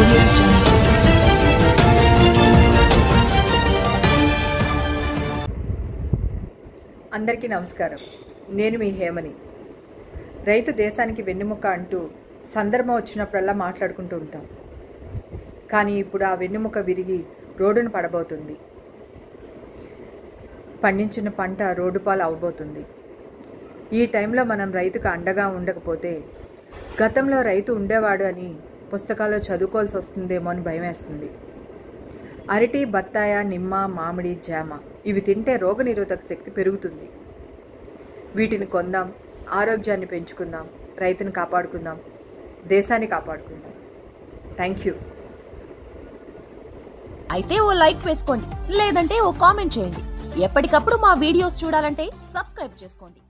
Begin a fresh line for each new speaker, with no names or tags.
audio jungle.
అందరికీ నమస్కారం నేను మీ హేమని రైతు దేశానికి వెన్నెముక అంటూ సందర్భం వచ్చినప్పుడల్లా మాట్లాడుకుంటూ ఉంటాం కానీ ఇప్పుడు ఆ వెన్నెముక విరిగి రోడ్డును పడబోతుంది పండించిన పంట రోడ్డు పాలు అవ్వబోతుంది ఈ టైంలో మనం రైతుకు అండగా ఉండకపోతే గతంలో రైతు ఉండేవాడు అని పుస్తకాల్లో చదువుకోవాల్సి వస్తుందేమో అని భయమేస్తుంది అరటి బత్తాయ నిమ్మ మామిడి జామ ఇవి తింటే రోగనిరోధక శక్తి పెరుగుతుంది వీటిని కొందాం ఆరోగ్యాన్ని పెంచుకుందాం రైతుని కాపాడుకుందాం దేశాన్ని కాపాడుకుందాం థ్యాంక్ యూ
అయితే ఓ లైక్ వేసుకోండి లేదంటే ఓ కామెంట్ చేయండి ఎప్పటికప్పుడు మా వీడియోస్ చూడాలంటే సబ్స్క్రైబ్ చేసుకోండి